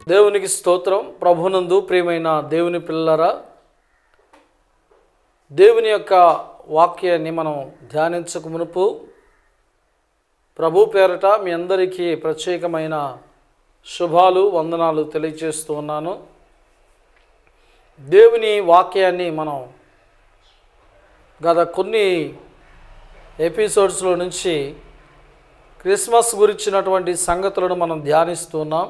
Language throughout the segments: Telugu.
దేవునికి స్తోత్రం ప్రభునందు ప్రియమైన దేవుని పిల్లరా దేవుని యొక్క వాక్యాన్ని మనం ధ్యానించక మునుపు ప్రభు పేరట మీ అందరికీ ప్రత్యేకమైన శుభాలు వందనాలు తెలియజేస్తూ ఉన్నాను దేవుని వాక్యాన్ని మనం గత కొన్ని ఎపిసోడ్స్లో నుంచి క్రిస్మస్ గురించినటువంటి సంగతులను మనం ధ్యానిస్తున్నాం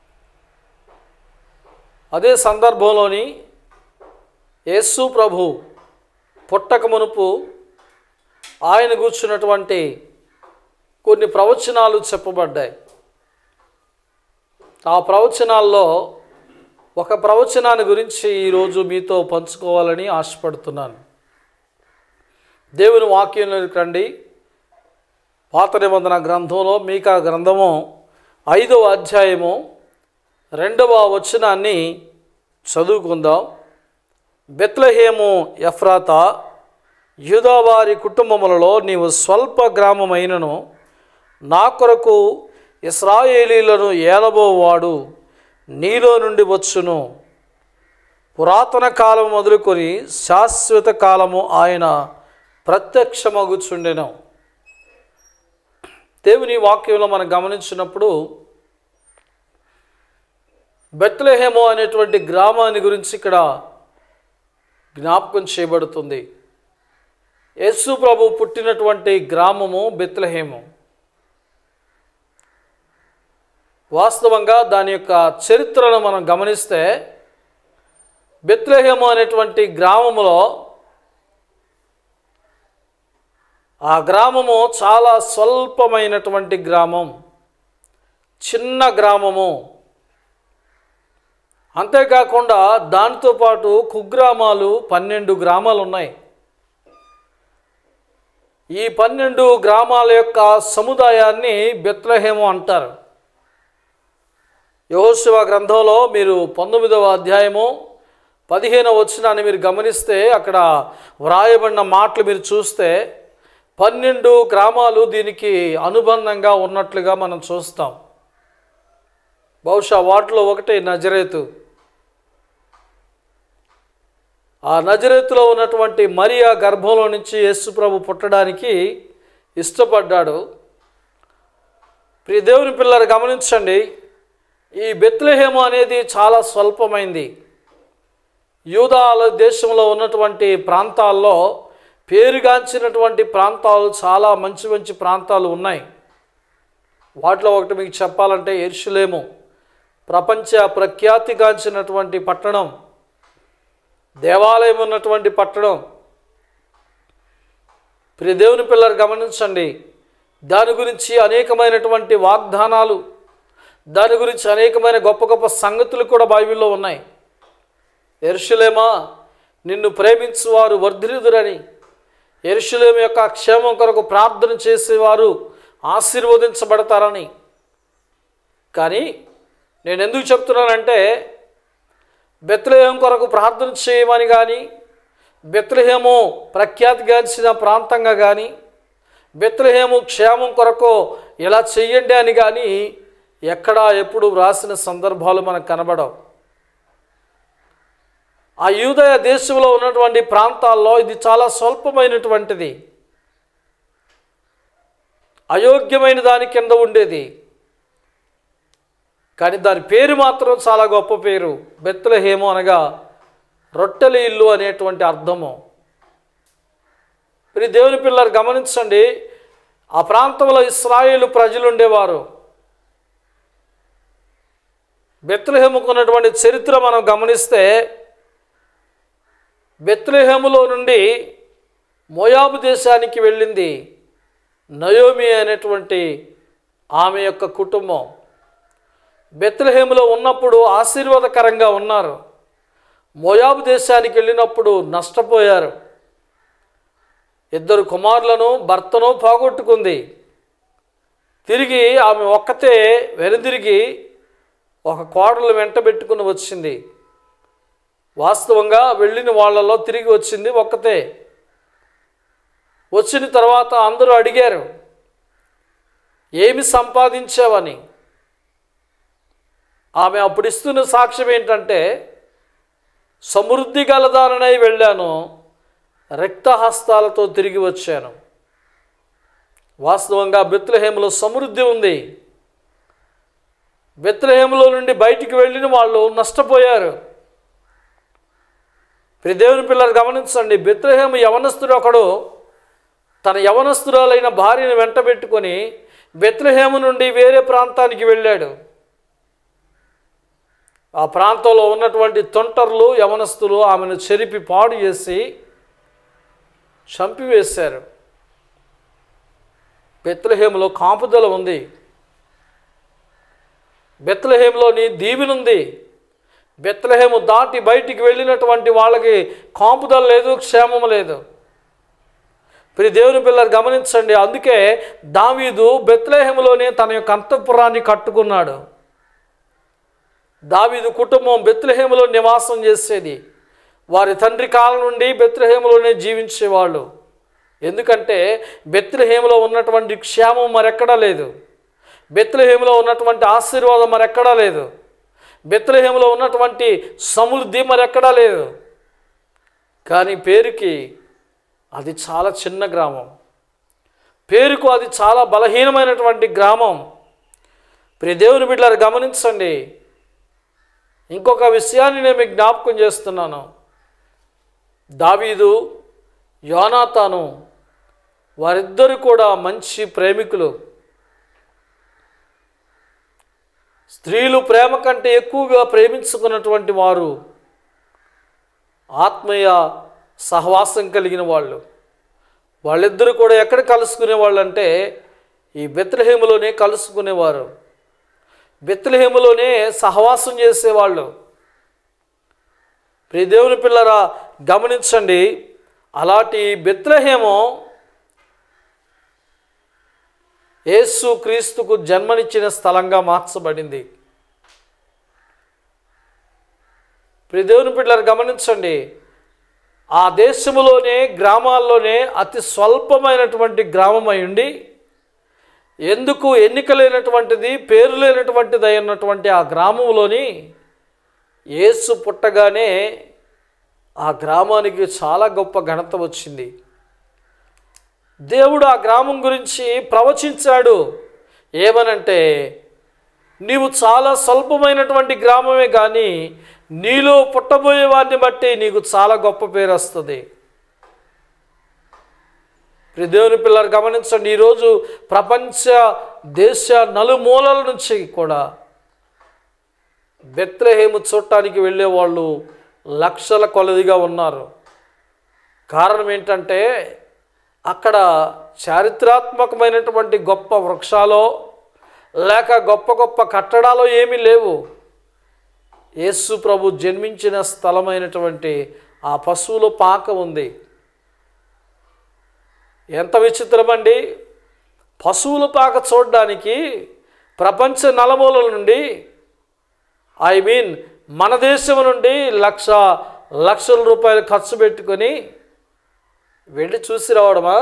అదే సందర్భంలోని యేసు ప్రభు పుట్టక మునుపు ఆయన కూర్చున్నటువంటి కొన్ని ప్రవచనాలు చెప్పబడ్డాయి ఆ ప్రవచనాల్లో ఒక ప్రవచనాన్ని గురించి ఈరోజు మీతో పంచుకోవాలని ఆశపడుతున్నాను దేవుని వాక్యంలోకి రండి పాత నిబంధన గ్రంథంలో మీకా గ్రంథము ఐదవ అధ్యాయము రెండవ వచనాన్ని చదువుకుందాం బెత్లహేము ఎఫ్రాత యూదావారి కుటుంబములలో నీవు స్వల్ప గ్రామమైనను నా కొరకు ఇస్రాయేలీలను ఏలబోవాడు నీలో నుండి వచ్చును పురాతన కాలం మొదలుకొని శాశ్వత కాలము ఆయన ప్రత్యక్షమగుచుండెను దేవుని వాక్యంలో మనం గమనించినప్పుడు బెత్లహేమో అనేటువంటి గ్రామాన్ని గురించి ఇక్కడ జ్ఞాపకం చేయబడుతుంది యేసు ప్రభు పుట్టినటువంటి గ్రామము బెత్లహేము వాస్తవంగా దాని యొక్క చరిత్రను మనం గమనిస్తే బెత్లహేము అనేటువంటి గ్రామములో ఆ గ్రామము చాలా స్వల్పమైనటువంటి గ్రామం చిన్న గ్రామము అంతేకాకుండా దానితో పాటు కుగ్రామాలు పన్నెండు గ్రామాలు ఉన్నాయి ఈ పన్నెండు గ్రామాల యొక్క సముదాయాన్ని బెత్లహేము అంటారు యహోశివ గ్రంథంలో మీరు పంతొమ్మిదవ అధ్యాయము పదిహేనవ వచనాన్ని మీరు గమనిస్తే అక్కడ వ్రాయబడిన మాటలు మీరు చూస్తే పన్నెండు గ్రామాలు దీనికి అనుబంధంగా ఉన్నట్లుగా మనం చూస్తాం బహుశా వాటిలో ఒకటి నజరేతు ఆ నజరేతులో ఉన్నటువంటి మరియా గర్భంలో నుంచి యేసుప్రభు పుట్టడానికి ఇష్టపడ్డాడు ప్రియ దేవుని పిల్లలు గమనించండి ఈ బెత్లహేము అనేది చాలా స్వల్పమైంది యూదాల దేశంలో ఉన్నటువంటి ప్రాంతాల్లో పేరుగాంచినటువంటి ప్రాంతాలు చాలా మంచి మంచి ప్రాంతాలు ఉన్నాయి వాటిలో ఒకటి మీకు చెప్పాలంటే ఎర్షులేము ప్రపంచ ప్రఖ్యాతిగాంచినటువంటి పట్టణం దేవాలయం ఉన్నటువంటి పట్టణం ప్రియ దేవుని పిల్లలు గమనించండి దాని గురించి అనేకమైనటువంటి వాగ్దానాలు దాని గురించి అనేకమైన గొప్ప గొప్ప సంగతులు కూడా బైబిల్లో ఉన్నాయి ఎరుషులేమా నిన్ను ప్రేమించువారు వర్ధిరుదురని ఎరుషులేము యొక్క క్షేమం కొరకు ప్రార్థన చేసేవారు ఆశీర్వదించబడతారని కానీ నేను ఎందుకు చెప్తున్నానంటే బెత్లహేం కొరకు ప్రార్థన చేయమని కానీ బెత్లహేము ప్రఖ్యాతిగాంచిన ప్రాంతంగా కానీ బెత్లహేము క్షేమం కొరకు ఇలా చెయ్యండి అని కానీ ఎక్కడా ఎప్పుడు వ్రాసిన సందర్భాలు మనకు కనబడవు ఆ యూదయ దేశంలో ఉన్నటువంటి ప్రాంతాల్లో ఇది చాలా స్వల్పమైనటువంటిది అయోగ్యమైన దాని కింద ఉండేది కానీ దాని పేరు మాత్రం చాలా గొప్ప పేరు బెత్తలహేము అనగా రొట్టెల ఇల్లు అనేటువంటి అర్థము మరి దేవుని పిల్లలు గమనించండి ఆ ప్రాంతంలో ఇస్రాయేలు ప్రజలు ఉండేవారు బెత్లహేముకున్నటువంటి చరిత్ర మనం గమనిస్తే బెత్లహేములో నుండి మోయాబు దేశానికి వెళ్ళింది నయోమి అనేటువంటి ఆమె యొక్క కుటుంబం బెత్లహేములో ఉన్నప్పుడు ఆశీర్వాదకరంగా ఉన్నారు మోయాబు దేశానికి వెళ్ళినప్పుడు నష్టపోయారు ఇద్దరు కుమారులను భర్తను పోగొట్టుకుంది తిరిగి ఆమె ఒక్కతే వెనుదిరిగి ఒక కోడలు వెంట పెట్టుకుని వచ్చింది వాస్తవంగా వెళ్ళిన వాళ్ళలో తిరిగి వచ్చింది ఒక్కతే వచ్చిన తర్వాత అందరూ అడిగారు ఏమి సంపాదించావని ఆమె అప్పుడు ఇస్తున్న సాక్ష్యం ఏంటంటే సమృద్ధి గలదాననై వెళ్ళాను రక్తహస్తాలతో తిరిగి వచ్చాను వాస్తవంగా బెత్లహేములో సమృద్ధి ఉంది బెత్లహేములో నుండి బయటికి వెళ్ళిన వాళ్ళు నష్టపోయారు ప్రియ దేవుని పిల్లలు గమనించండి బెత్లహేము యవనస్తుడు ఒకడు తన యవనస్తురాలైన భార్యను వెంటబెట్టుకొని బెత్లహేము నుండి వేరే ప్రాంతానికి వెళ్ళాడు ఆ ప్రాంతంలో ఉన్నటువంటి తొంటర్లు యవనస్తులు ఆమెను చెరిపి పాడు చేసి చంపివేశారు బెత్లహేములో కాపుదల ఉంది బెత్లహేములోని దీవెనుంది బెత్లహేము దాటి బయటికి వెళ్ళినటువంటి వాళ్ళకి కాపుదల లేదు క్షేమం లేదు ప్రియ దేవుని పిల్లలు గమనించండి అందుకే దావీదు బెత్లహేములోనే తన యొక్క అంతఃపురాన్ని కట్టుకున్నాడు దావీదు కుటుంబం బెత్లహేములో నివాసం చేసేది వారి తండ్రి కాలం నుండి బెత్లహేములోనే జీవించేవాళ్ళు ఎందుకంటే బెత్లహేములో ఉన్నటువంటి క్షేమం మరెక్కడా లేదు బెత్లహేములో ఉన్నటువంటి ఆశీర్వాదం మరెక్కడా లేదు బెత్లహేములో ఉన్నటువంటి సమృద్ధి మరెక్కడా లేదు కానీ పేరుకి అది చాలా చిన్న గ్రామం పేరుకు అది చాలా బలహీనమైనటువంటి గ్రామం ప్రియ దేవుని బిడ్డలు గమనించండి ఇంకొక విషయాన్ని నేను మీకు జ్ఞాపకం చేస్తున్నాను దావీదు యోనాతాను వారిద్దరు కూడా మంచి ప్రేమికులు స్త్రీలు ప్రేమ కంటే ఎక్కువగా ప్రేమించుకున్నటువంటి వారు ఆత్మీయ సహవాసం కలిగిన వాళ్ళు వాళ్ళిద్దరూ కూడా ఎక్కడ కలుసుకునే వాళ్ళు అంటే ఈ బెత్లహేములోనే కలుసుకునేవారు బెత్లహేములోనే సహవాసం చేసేవాళ్ళు ప్రియ దేవుని పిల్లరా గమనించండి అలాంటి బెత్లహేమో యేసు క్రీస్తుకు జన్మనిచ్చిన స్థలంగా మార్చబడింది ప్రియ దేవుని పిల్లలు గమనించండి ఆ దేశములోనే గ్రామాల్లోనే అతి స్వల్పమైనటువంటి గ్రామం అయి ఉండి ఎందుకు ఎన్నిక లేనటువంటిది పేరు లేనటువంటిది అయినటువంటి ఆ గ్రామంలోని యేసు పుట్టగానే ఆ గ్రామానికి చాలా గొప్ప ఘనత వచ్చింది దేవుడు ఆ గ్రామం గురించి ప్రవచించాడు ఏమనంటే నీవు చాలా స్వల్పమైనటువంటి గ్రామమే కానీ నీలో పుట్టబోయే వారిని బట్టి నీకు చాలా గొప్ప పేరు వస్తుంది ప్రియ దేవుని పిల్లలు గమనించండి ఈరోజు ప్రపంచ దేశ నలుమూలల నుంచి కూడా బెత్లహేము చూడటానికి వెళ్ళే వాళ్ళు లక్షల కొలదిగా ఉన్నారు కారణం ఏంటంటే అక్కడ చారిత్రాత్మకమైనటువంటి గొప్ప వృక్షాలో లేక గొప్ప గొప్ప కట్టడాలు ఏమీ లేవు యేసు ప్రభు జన్మించిన స్థలమైనటువంటి ఆ పశువుల పాక ఉంది ఎంత విచిత్రమండి పశువుల పాక చూడడానికి ప్రపంచ నలమూలల నుండి ఐ మీన్ మన దేశం నుండి లక్ష లక్షల రూపాయలు ఖర్చు పెట్టుకొని వెళ్ళి చూసి రావడమా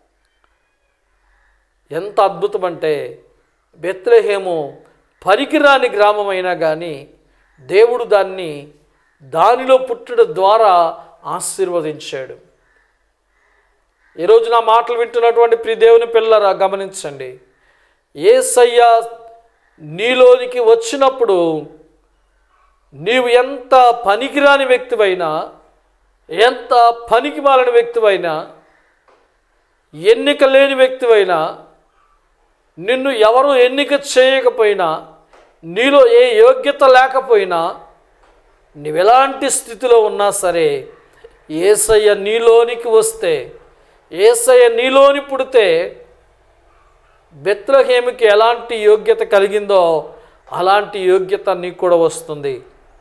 ఎంత అద్భుతం అంటే బెత్లహేము పనికిరాని గ్రామం అయినా కానీ దేవుడు దాన్ని దానిలో పుట్టడం ద్వారా ఆశీర్వదించాడు ఈరోజు నా మాటలు వింటున్నటువంటి ప్రియ దేవుని పిల్లరా గమనించండి ఏసయ్య నీలోనికి వచ్చినప్పుడు నీవు ఎంత పనికిరాని వ్యక్తివైనా ఎంత పనికి మాలిన వ్యక్తివైనా ఎన్నిక లేని వ్యక్తివైనా నిన్ను ఎవరు ఎన్నిక చేయకపోయినా నీలో ఏ యోగ్యత లేకపోయినా నీవెలాంటి స్థితిలో ఉన్నా సరే ఏసయ్య నీలోనికి వస్తే ఏసయ్య నీలోని పుడితే బెత్లహేమికి ఎలాంటి యోగ్యత కలిగిందో అలాంటి యోగ్యత నీకు కూడా వస్తుంది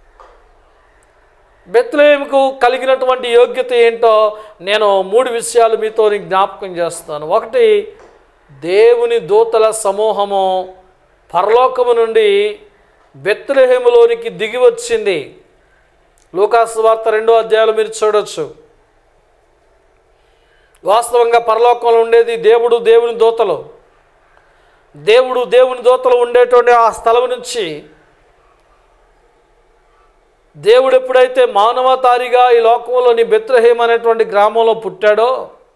బెత్లహేముకు కలిగినటువంటి యోగ్యత ఏంటో నేను మూడు విషయాలు మీతో నీకు జ్ఞాపకం చేస్తాను ఒకటి దేవుని దూతల సమూహము పరలోకము నుండి బెత్లహేములోనికి దిగి వచ్చింది లూకాసు వార్త రెండో అధ్యాయాలు మీరు చూడొచ్చు వాస్తవంగా పరలోకంలో ఉండేది దేవుడు దేవుని దూతలు దేవుడు దేవుని దూతలు ఉండేటువంటి ఆ స్థలం నుంచి దేవుడు ఎప్పుడైతే మానవతారిగా ఈ లోకంలోని బెత్రహేమ్ అనేటువంటి గ్రామంలో పుట్టాడో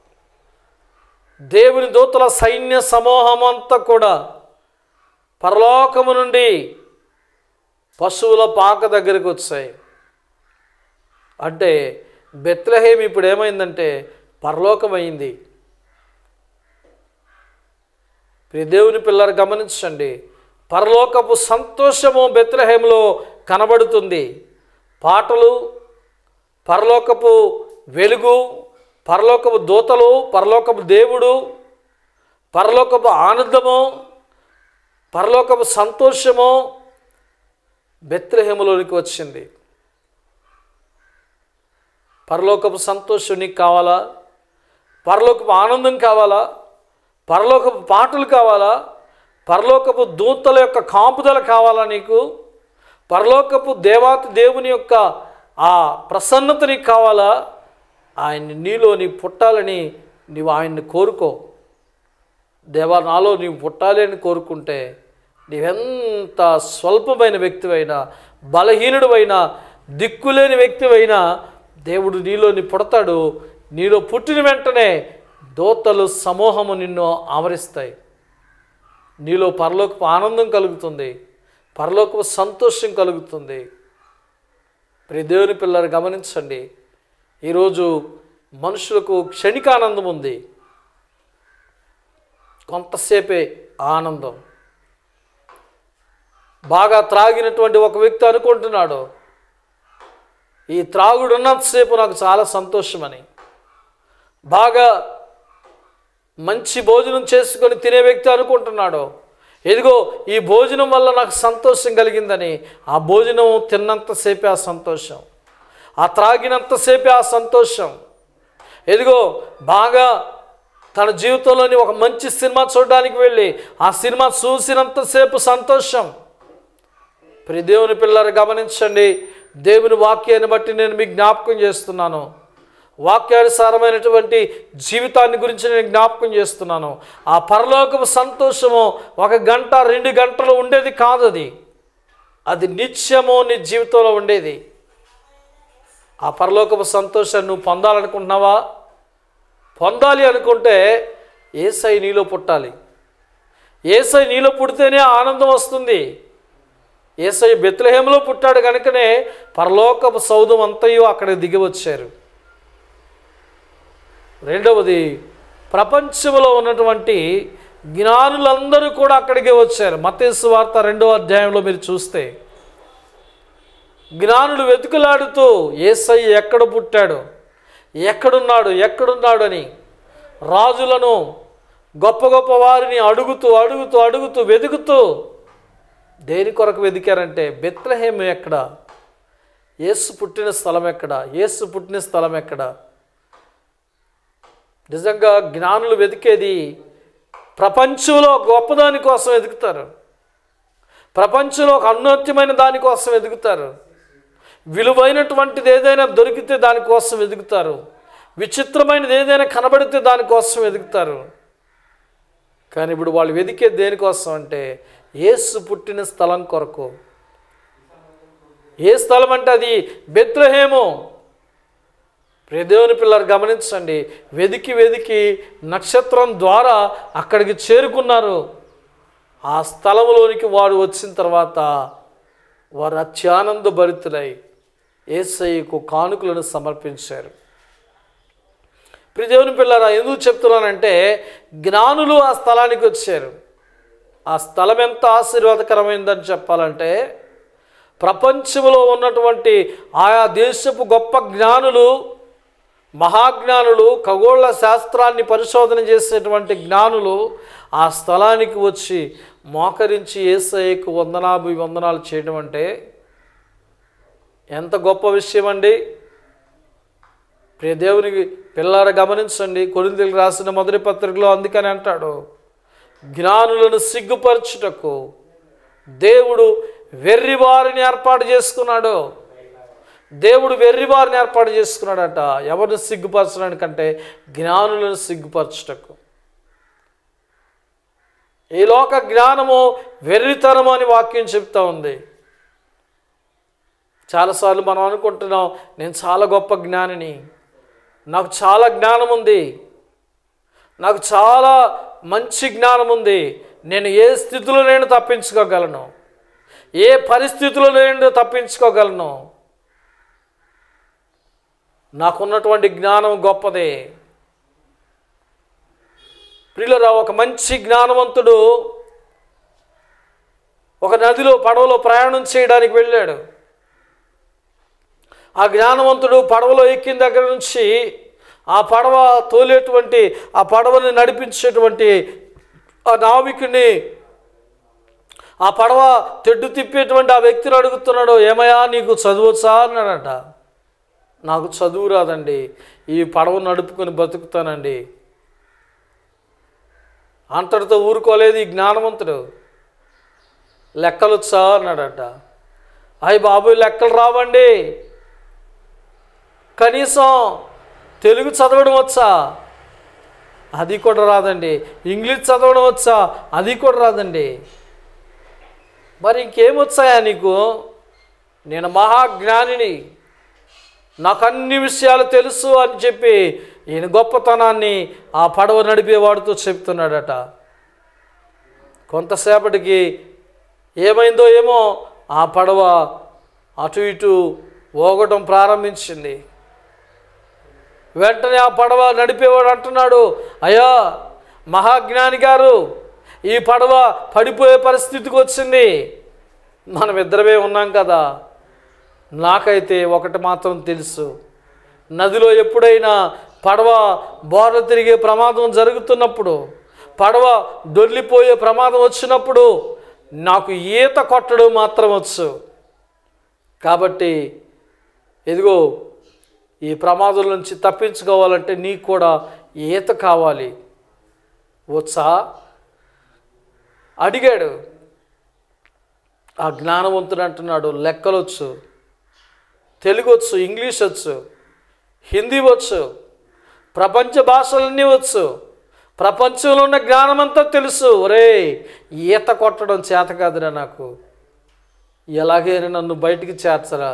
దేవుని దూతల సైన్య సమూహం అంతా కూడా పరలోకము నుండి పశువుల పాక దగ్గరికి వచ్చాయి అంటే బెత్లహేమ్ ఇప్పుడు ఏమైందంటే పరలోకమైంది ప్రియ దేవుని పిల్లలు గమనించండి పరలోకపు సంతోషము బెత్లహేములో కనబడుతుంది పాటలు పరలోకపు వెలుగు పరలోకపు దూతలు పరలోకపు దేవుడు పరలోకపు ఆనందము పరలోకపు సంతోషము బెత్లహేములోనికి వచ్చింది పరలోకపు సంతోషం నీకు కావాలా పరలోకపు ఆనందం కావాలా పరలోకపు పాటలు కావాలా పరలోకపు దూతల యొక్క కాపుదల కావాలా నీకు పరలోకపు దేవాతి దేవుని యొక్క ఆ ప్రసన్నత నీకు కావాలా ఆయన్ని నీలో నీ పుట్టాలని నీవు ఆయన్ని కోరుకో దేవా నాలో నీవు పుట్టాలి అని కోరుకుంటే నీవెంత స్వల్పమైన వ్యక్తివైనా బలహీనుడివైనా దిక్కులేని వ్యక్తివైనా దేవుడు నీలో నీ పుడతాడు నీలో పుట్టిన వెంటనే దోతలు సమూహము నిన్ను ఆవరిస్తాయి నీలో పరలోకపు ఆనందం కలుగుతుంది పరలోకపు సంతోషం కలుగుతుంది ప్రియ దేవుని పిల్లలు గమనించండి ఈరోజు మనుషులకు క్షణికానందం ఉంది కొంతసేపే ఆనందం బాగా త్రాగినటువంటి ఒక వ్యక్తి అనుకుంటున్నాడు ఈ త్రాగుడు ఉన్నంతసేపు నాకు చాలా సంతోషమని బాగా మంచి భోజనం చేసుకొని తినే వ్యక్తి అనుకుంటున్నాడు ఎదిగో ఈ భోజనం వల్ల నాకు సంతోషం కలిగిందని ఆ భోజనం తిన్నంతసేపే ఆ సంతోషం ఆ త్రాగినంతసేపే ఆ సంతోషం ఎదిగో బాగా తన జీవితంలోని ఒక మంచి సినిమా చూడడానికి వెళ్ళి ఆ సినిమా చూసినంతసేపు సంతోషం ప్రియ దేవుని పిల్లలు గమనించండి దేవుని వాక్యాన్ని బట్టి నేను మీకు జ్ఞాపకం చేస్తున్నాను వాక్యానుసారమైనటువంటి జీవితాన్ని గురించి నేను జ్ఞాపకం చేస్తున్నాను ఆ పరలోకపు సంతోషము ఒక గంట రెండు గంటలు ఉండేది కాదు అది అది నిత్యము నీ జీవితంలో ఉండేది ఆ పరలోకపు సంతోషాన్ని నువ్వు పొందాలనుకుంటున్నావా పొందాలి అనుకుంటే ఏసై నీలో పుట్టాలి ఏసై నీలో పుడితేనే ఆనందం వస్తుంది ఏసై బెత్లహేములో పుట్టాడు కనుకనే పరలోకపు సౌధం అంతయు అక్కడ దిగి వచ్చారు రెండవది ప్రపంచంలో ఉన్నటువంటి జ్ఞానులందరూ కూడా అక్కడికి వచ్చారు మతేసు వార్త రెండవ అధ్యాయంలో మీరు చూస్తే జ్ఞానులు వెతుకులాడుతూ ఏసై ఎక్కడ పుట్టాడు ఎక్కడున్నాడు ఎక్కడున్నాడు అని రాజులను గొప్ప గొప్ప వారిని అడుగుతూ అడుగుతూ అడుగుతూ వెతుకుతూ దేని కొరకు వెతికారంటే బెత్లహేమ్ ఎక్కడ యేసు పుట్టిన స్థలం ఎక్కడ యేసు పుట్టిన స్థలం ఎక్కడ నిజంగా జ్ఞానులు వెతికేది ప్రపంచంలో గొప్పదాని కోసం వెతుకుతారు ప్రపంచంలో ఒక అన్నోత్యమైన దానికోసం వెతుకుతారు విలువైనటువంటిది ఏదైనా దొరికితే దానికోసం వెతుకుతారు విచిత్రమైనది ఏదైనా కనబడితే దానికోసం వెతుకుతారు కానీ ఇప్పుడు వాళ్ళు వెతికే దేనికోసం అంటే యేసు పుట్టిన స్థలం కొరకు ఏ స్థలం అంటే అది బెత్రహేమో ప్రియదేవుని పిల్లలు గమనించండి వెదికి వెదికి నక్షత్రం ద్వారా అక్కడికి చేరుకున్నారు ఆ స్థలంలోనికి వారు వచ్చిన తర్వాత వారు అత్యానంద భరితులై ఏసయ్యకు కానుకలను సమర్పించారు ప్రియదేవుని పిల్లరా ఎందుకు చెప్తున్నానంటే జ్ఞానులు ఆ స్థలానికి వచ్చారు ఆ స్థలం ఎంత ఆశీర్వాదకరమైందని చెప్పాలంటే ప్రపంచంలో ఉన్నటువంటి ఆయా దేశపు గొప్ప జ్ఞానులు మహాజ్ఞానులు ఖగోళ శాస్త్రాన్ని పరిశోధన చేసేటువంటి జ్ఞానులు ఆ స్థలానికి వచ్చి మోకరించి ఏసఐకు వందనాభి వందనాలు చేయడం అంటే ఎంత గొప్ప విషయం అండి ప్రియ దేవునికి పిల్లార గమనించండి కొరింతలకు రాసిన మొదటి పత్రికలో అందుకని అంటాడు జ్ఞానులను సిగ్గుపరచుటకు దేవుడు వెర్రివారిని ఏర్పాటు చేసుకున్నాడు దేవుడు వెర్రివారిని ఏర్పాటు చేసుకున్నాడట ఎవరిని సిగ్గుపరచడానికంటే జ్ఞానులను సిగ్గుపరచుటకు ఈ లోక జ్ఞానము వెర్రితనము అని వాక్యం చెప్తా ఉంది చాలాసార్లు మనం అనుకుంటున్నాం నేను చాలా గొప్ప జ్ఞానిని నాకు చాలా జ్ఞానం ఉంది నాకు చాలా మంచి జ్ఞానం ఉంది నేను ఏ స్థితిలో నేను తప్పించుకోగలను ఏ పరిస్థితిలో నేను తప్పించుకోగలను నాకున్నటువంటి జ్ఞానం గొప్పదే ప్రియులరా ఒక మంచి జ్ఞానవంతుడు ఒక నదిలో పడవలో ప్రయాణం చేయడానికి వెళ్ళాడు ఆ జ్ఞానవంతుడు పడవలో ఎక్కిన దగ్గర నుంచి ఆ పడవ తోలేటువంటి ఆ పడవని నడిపించేటువంటి ఆ నావికుని ఆ పడవ తెడ్డు తిప్పేటువంటి ఆ వ్యక్తిని అడుగుతున్నాడు ఏమయ్యా నీకు చదువచ్చా అన్నాడట నాకు చదువు రాదండి ఈ పడవ నడుపుకొని బతుకుతానండి అంతటితో ఊరుకోలేదు ఈ జ్ఞానవంతుడు లెక్కలు వచ్చా అన్నాడట అయ్యి బాబు లెక్కలు రావండి కనీసం తెలుగు చదవడం వచ్చా అది కూడా రాదండి ఇంగ్లీష్ చదవడం వచ్చా అది కూడా రాదండి మరి ఇంకేమొచ్చాయా నీకు నేను మహాజ్ఞానిని నాకు అన్ని విషయాలు తెలుసు అని చెప్పి ఈయన గొప్పతనాన్ని ఆ పడవ నడిపేవాడితో చెప్తున్నాడట కొంతసేపటికి ఏమైందో ఏమో ఆ పడవ అటు ఇటు ఓగటం ప్రారంభించింది వెంటనే ఆ పడవ నడిపేవాడు అంటున్నాడు అయ్యా మహాజ్ఞాని గారు ఈ పడవ పడిపోయే పరిస్థితికి వచ్చింది మనం ఇద్దరమే ఉన్నాం కదా నాకైతే ఒకటి మాత్రం తెలుసు నదిలో ఎప్పుడైనా పడవ బోర్ల తిరిగే ప్రమాదం జరుగుతున్నప్పుడు పడవ దొర్లిపోయే ప్రమాదం వచ్చినప్పుడు నాకు ఈత కొట్టడం మాత్రం వచ్చు కాబట్టి ఇదిగో ఈ ప్రమాదం నుంచి తప్పించుకోవాలంటే నీకు కూడా ఈత కావాలి వచ్చా అడిగాడు ఆ జ్ఞానవంతుడు అంటున్నాడు లెక్కలొచ్చు తెలుగు వచ్చు ఇంగ్లీష్ వచ్చు హిందీ వచ్చు ప్రపంచ భాషలన్నీ వచ్చు ప్రపంచంలో ఉన్న జ్ఞానమంతా తెలుసు ఒరే ఈత కొట్టడం చేత కాదురా నాకు ఎలాగైనా నన్ను బయటికి చేర్చరా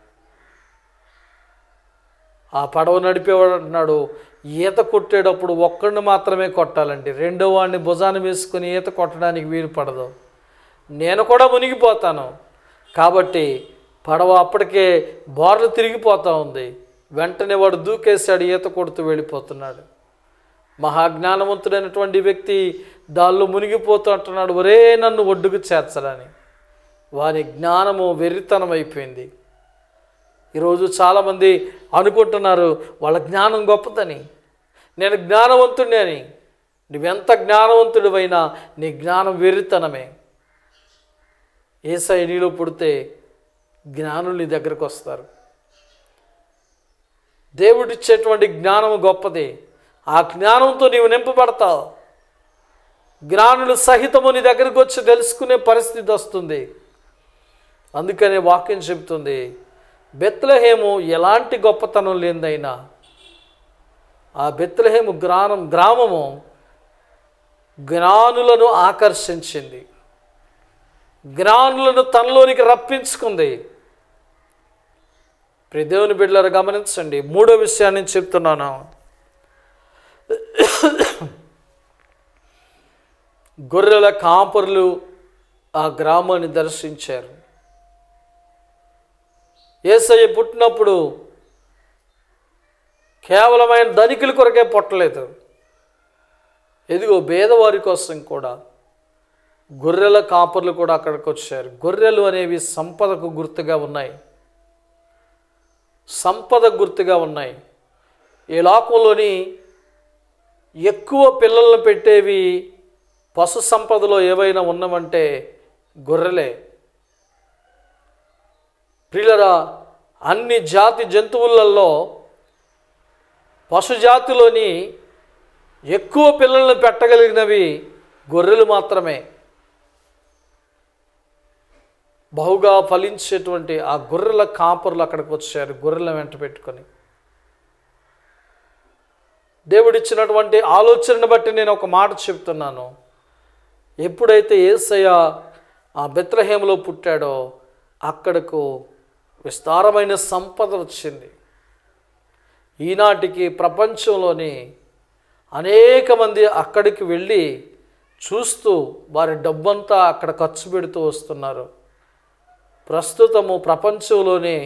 ఆ పడవ నడిపేవాడు అంటున్నాడు ఈత కొట్టేటప్పుడు ఒక్కడిని మాత్రమే కొట్టాలండి రెండో వాడిని భుజాన్ని వేసుకుని ఈత కొట్టడానికి వీలు పడదు నేను కూడా మునిగిపోతాను కాబట్టి పడవ అప్పటికే బోర్లు తిరిగిపోతూ ఉంది వెంటనే వాడు దూకేశాడు ఈత కొడుతూ వెళ్ళిపోతున్నాడు మహాజ్ఞానవంతుడైనటువంటి వ్యక్తి దానిలో మునిగిపోతూ అంటున్నాడు ఒరే నన్ను ఒడ్డుకు చేర్చడని వాని జ్ఞానము వెర్రితనం అయిపోయింది ఈరోజు చాలామంది అనుకుంటున్నారు వాళ్ళ జ్ఞానం గొప్పదని నేను జ్ఞానవంతుడిని అని నువ్వెంత జ్ఞానవంతుడివైనా నీ జ్ఞానం వెర్రితనమే ఏసై నీలో పుడితే జ్ఞానులు నీ దగ్గరకు వస్తారు దేవుడిచ్చేటువంటి జ్ఞానం గొప్పది ఆ జ్ఞానంతో నీవు నింపబడతావు జ్ఞానులు సహితము నీ దగ్గరకు వచ్చి తెలుసుకునే పరిస్థితి వస్తుంది అందుకనే వాక్యం చెబుతుంది బెత్లహేము ఎలాంటి గొప్పతనం లేదైనా ఆ బెత్లహేము గ్రామం గ్రామము జ్ఞానులను ఆకర్షించింది జ్ఞానులను తనలోనికి రప్పించుకుంది ప్రియ దేవుని బిడ్డలారా గమనించండి మూడో విషయాన్ని నేను చెప్తున్నాను గొర్రెల కాపరులు ఆ గ్రామాన్ని దర్శించారు ఏసయ్య పుట్టినప్పుడు కేవలం ఆయన ధనికుల కొరకే పుట్టలేదు ఎదిగో పేదవారి కోసం కూడా గొర్రెల కాపర్లు కూడా అక్కడికి వచ్చారు గొర్రెలు అనేవి సంపదకు గుర్తుగా ఉన్నాయి సంపద గుర్తుగా ఉన్నాయి ఈ లోకంలోని ఎక్కువ పిల్లలను పెట్టేవి పశు సంపదలో ఏవైనా ఉన్నవంటే గొర్రెలే ప్రియులరా అన్ని జాతి జంతువులలో పశుజాతిలోని ఎక్కువ పిల్లలను పెట్టగలిగినవి గొర్రెలు మాత్రమే బహుగా ఫలించేటువంటి ఆ గొర్రెల కాపరులు అక్కడికి వచ్చారు గొర్రెల వెంట పెట్టుకొని దేవుడిచ్చినటువంటి ఆలోచనను బట్టి నేను ఒక మాట చెప్తున్నాను ఎప్పుడైతే ఏసయ్య ఆ బెత్లహేములో పుట్టాడో అక్కడకు విస్తారమైన సంపద వచ్చింది ఈనాటికి ప్రపంచంలోని అనేక మంది అక్కడికి వెళ్ళి చూస్తూ వారి డబ్బంతా అక్కడ ఖర్చు పెడుతూ వస్తున్నారు ప్రస్తుతము ప్రపంచంలోనే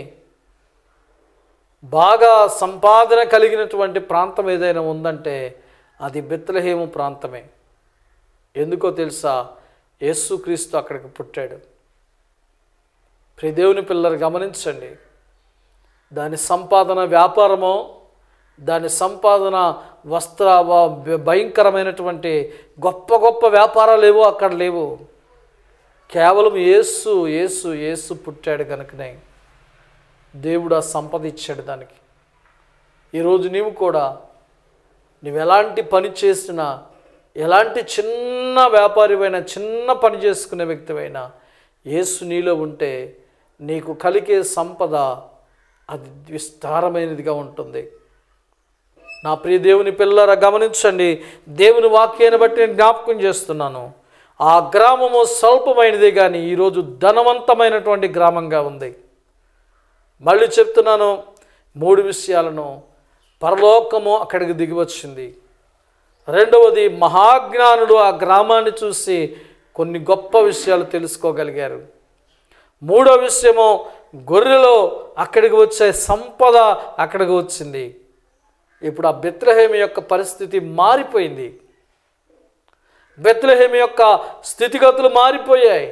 బాగా సంపాదన కలిగినటువంటి ప్రాంతం ఏదైనా ఉందంటే అది బెత్లహేము ప్రాంతమే ఎందుకో తెలుసా యేసుక్రీస్తు అక్కడికి పుట్టాడు ప్రియ దేవుని పిల్లలు గమనించండి దాని సంపాదన వ్యాపారమో దాని సంపాదన వస్త్ర వ- భయంకరమైనటువంటి గొప్ప గొప్ప వ్యాపారాలు ఏవో అక్కడ లేవు కేవలం యేసు యేసు యేసు పుట్టాడు కనుకనే దేవుడు ఆ సంపద ఇచ్చాడు దానికి ఈరోజు నీవు కూడా నువ్వు ఎలాంటి పని చేసినా ఎలాంటి చిన్న వ్యాపారివైనా చిన్న పని చేసుకునే వ్యక్తివైనా యేసు నీలో ఉంటే నీకు కలిగే సంపద అది విస్తారమైనదిగా ఉంటుంది నా ప్రియ దేవుని పిల్లరా గమనించండి దేవుని వాక్యాన్ని బట్టి నేను జ్ఞాపకం చేస్తున్నాను ఆ గ్రామము స్వల్పమైనదే కానీ ఈరోజు ధనవంతమైనటువంటి గ్రామంగా ఉంది మళ్ళీ చెప్తున్నాను మూడు విషయాలను పరలోకము అక్కడికి దిగి వచ్చింది రెండవది మహాజ్ఞానుడు ఆ గ్రామాన్ని చూసి కొన్ని గొప్ప విషయాలు తెలుసుకోగలిగారు మూడో విషయము గొర్రెలో అక్కడికి వచ్చే సంపద అక్కడికి వచ్చింది ఇప్పుడు ఆ బెత్లహేమి యొక్క పరిస్థితి మారిపోయింది బెత్లహేమి యొక్క స్థితిగతులు మారిపోయాయి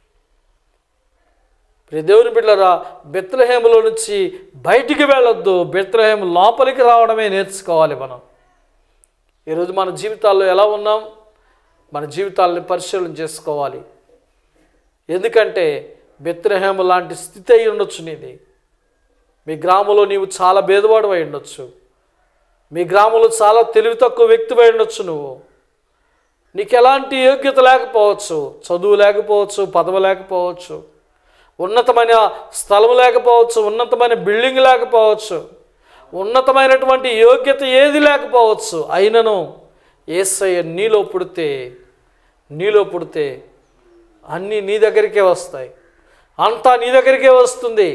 ప్రియ దేవుని బిడ్డరా బెత్లహేములో నుంచి బయటికి వెళ్ళొద్దు బెత్లహేం లోపలికి రావడమే నేర్చుకోవాలి మనం ఈరోజు మన జీవితాల్లో ఎలా ఉన్నాం మన జీవితాలని పరిశీలన చేసుకోవాలి ఎందుకంటే బెత్లహేము లాంటి స్థితి అయి ఉండొచ్చు నీది మీ గ్రామంలో నీవు చాలా భేదవాడు అయి ఉండొచ్చు మీ గ్రామంలో చాలా తెలివి తక్కువ వ్యక్తివై ఉండొచ్చు నువ్వు నీకు ఎలాంటి యోగ్యత లేకపోవచ్చు చదువు లేకపోవచ్చు పదవి లేకపోవచ్చు ఉన్నతమైన స్థలం లేకపోవచ్చు ఉన్నతమైన బిల్డింగ్ లేకపోవచ్చు ఉన్నతమైనటువంటి యోగ్యత ఏది లేకపోవచ్చు అయినను ఏసయ్య నీలో పుడితే నీలో పుడితే అన్నీ నీ దగ్గరికే వస్తాయి అంతా నీ దగ్గరికే వస్తుంది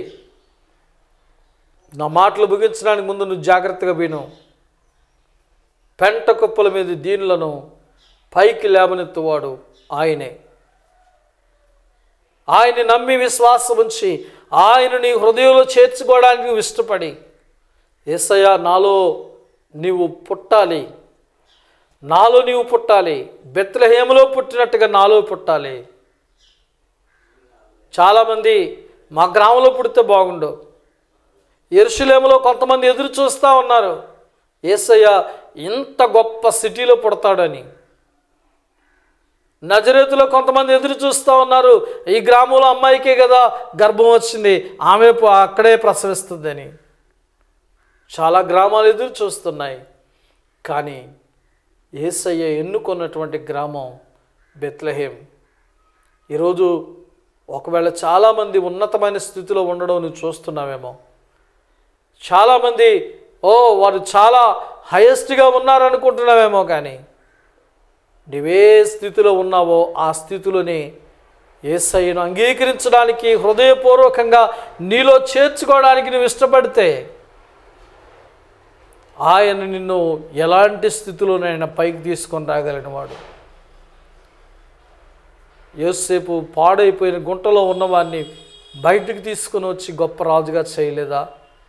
నా మాటలు ముగించడానికి ముందు నువ్వు జాగ్రత్తగా విను పెంట కుప్పల మీద దీనులను పైకి లేవనెత్తువాడు ఆయనే ఆయన్ని నమ్మి విశ్వాసం ఉంచి ఆయన నీ హృదయంలో చేర్చుకోవడానికి నువ్వు ఇష్టపడి ఏసయ్య నాలో నీవు పుట్టాలి నాలో నీవు పుట్టాలి బెత్లహేములో పుట్టినట్టుగా నాలో పుట్టాలి చాలామంది మా గ్రామంలో పుడితే బాగుండు ఎరుషులేములో కొంతమంది ఎదురు చూస్తూ ఉన్నారు ఏసయ్య ఇంత గొప్ప సిటీలో పుడతాడని నజరేతులో కొంతమంది ఎదురు చూస్తూ ఉన్నారు ఈ గ్రామంలో అమ్మాయికే కదా గర్భం వచ్చింది ఆమె ప- అక్కడే ప్రసవిస్తుందని చాలా గ్రామాలు ఎదురు చూస్తున్నాయి కానీ ఏసయ్య ఎన్నుకున్నటువంటి గ్రామం బెత్లహేం ఈరోజు ఒకవేళ చాలామంది ఉన్నతమైన స్థితిలో ఉండడం నువ్వు చూస్తున్నావేమో చాలామంది ఓ వారు చాలా హైయెస్ట్గా ఉన్నారనుకుంటున్నావేమో కానీ నువ్వే స్థితిలో ఉన్నావో ఆ స్థితిలోనే ఏసయ్యను అంగీకరించడానికి హృదయపూర్వకంగా నీలో చేర్చుకోవడానికి నువ్వు ఇష్టపడితే ఆయన నిన్ను ఎలాంటి స్థితిలోనైనా పైకి తీసుకొని రాగలిగిన వాడు యోసేపు పాడైపోయిన గుంటలో ఉన్నవాడిని బయటికి తీసుకొని వచ్చి గొప్ప రాజుగా చేయలేదా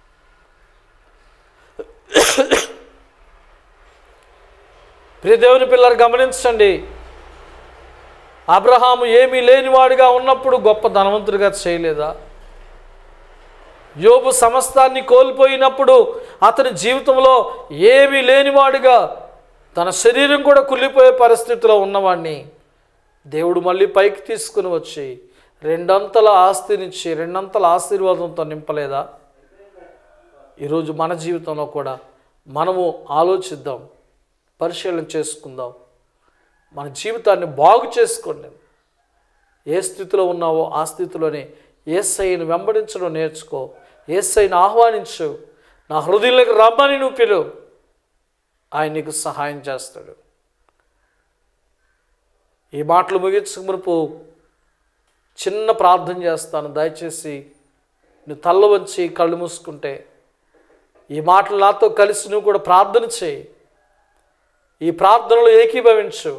ప్రియ దేవుని పిల్లలు గమనించండి అబ్రహాము ఏమీ లేనివాడిగా ఉన్నప్పుడు గొప్ప ధనవంతుడిగా చేయలేదా యోబు సమస్తాన్ని కోల్పోయినప్పుడు అతని జీవితంలో ఏమీ లేనివాడిగా తన శరీరం కూడా కుళ్ళిపోయే పరిస్థితిలో ఉన్నవాడిని దేవుడు మళ్ళీ పైకి తీసుకుని వచ్చి రెండంతల ఆస్తినిచ్చి రెండంతల ఆశీర్వాదంతో నింపలేదా ఈరోజు మన జీవితంలో కూడా మనము ఆలోచిద్దాం పరిశీలన చేసుకుందాం మన జీవితాన్ని బాగు చేసుకోండి ఏ స్థితిలో ఉన్నావో ఆ స్థితిలోనే ఏసైని వెంబడించడం నేర్చుకో ఏసైని ఆహ్వానించు నా హృదయంలోకి రమ్మని నువ్వు పిలువు ఆయన నీకు సహాయం చేస్తాడు ఈ మాటలు ముగించక మునుపు చిన్న ప్రార్థన చేస్తాను దయచేసి నువ్వు తల్ల వంచి కళ్ళు మూసుకుంటే ఈ మాటలు నాతో కలిసి నువ్వు కూడా ప్రార్థన చేయి ఈ ప్రార్థనలో ఏకీభవించు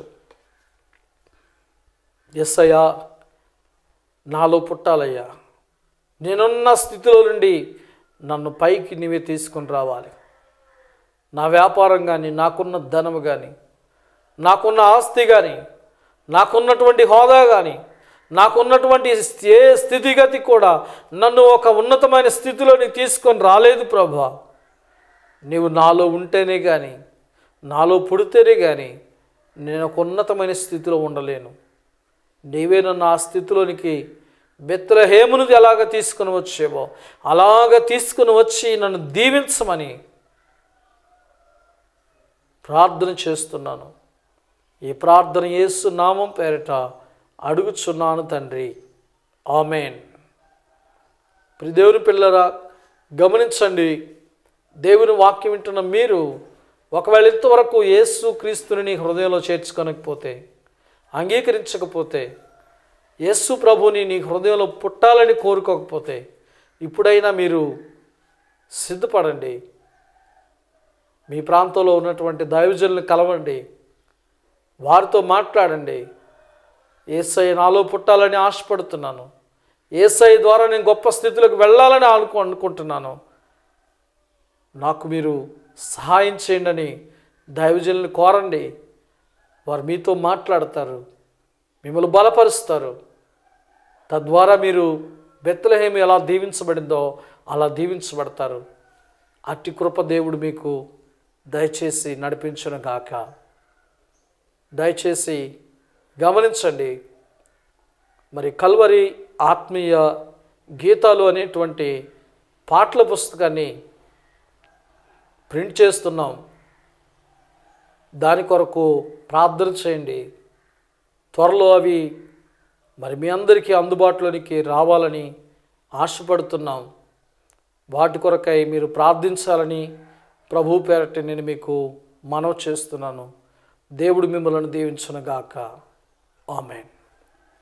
ఎస్ అయ్యా నాలో పుట్టాలయ్యా నేనున్న స్థితిలో నుండి నన్ను పైకి నీవే తీసుకొని రావాలి నా వ్యాపారం కానీ నాకున్న ధనము కానీ నాకున్న ఆస్తి కానీ నాకున్నటువంటి హోదా కానీ నాకున్నటువంటి ఏ స్థితిగతి కూడా నన్ను ఒక ఉన్నతమైన స్థితిలోని తీసుకొని రాలేదు ప్రభా నీవు నాలో ఉంటేనే కానీ నాలో పుడితేనే కానీ నేను ఒక ఉన్నతమైన స్థితిలో ఉండలేను నీవే నన్ను ఆ స్థితిలోనికి బెత్లహేమును ఎలాగ తీసుకుని వచ్చేవో అలాగ తీసుకుని వచ్చి నన్ను దీవించమని ప్రార్థన చేస్తున్నాను ఈ ప్రార్థన యేసు నామం పేరిట అడుగుచున్నాను తండ్రి ఆమెన్ ప్రి దేవుని పిల్లరా గమనించండి దేవుని వాక్యం వింటున్న మీరు ఒకవేళ ఇంతవరకు యేసు క్రీస్తుని నీ హృదయంలో చేర్చుకోనకపోతే అంగీకరించకపోతే యేసు ప్రభుని నీ హృదయంలో పుట్టాలని కోరుకోకపోతే ఇప్పుడైనా మీరు సిద్ధపడండి మీ ప్రాంతంలో ఉన్నటువంటి దైవజనులను కలవండి వారితో మాట్లాడండి ఏసై నాలో పుట్టాలని ఆశపడుతున్నాను ఏసై ద్వారా నేను గొప్ప స్థితిలోకి వెళ్ళాలని అనుకు అనుకుంటున్నాను నాకు మీరు సహాయం చేయండి అని దైవజనులను కోరండి వారు మీతో మాట్లాడతారు మిమ్మల్ని బలపరుస్తారు తద్వారా మీరు బెత్తలహేమి ఎలా దీవించబడిందో అలా దీవించబడతారు అట్టి కృప దేవుడు మీకు దయచేసి నడిపించను గాక దయచేసి గమనించండి మరి కల్వరి ఆత్మీయ గీతాలు అనేటువంటి పాటల పుస్తకాన్ని ప్రింట్ చేస్తున్నాం దాని కొరకు ప్రార్థన చేయండి త్వరలో అవి మరి మీ అందరికీ అందుబాటులోనికి రావాలని ఆశపడుతున్నాం వాటి కొరకై మీరు ప్రార్థించాలని ప్రభు పేరట నేను మీకు మనవి చేస్తున్నాను దేవుడు మిమ్మల్ని దీవించునుగాక ఆమెన్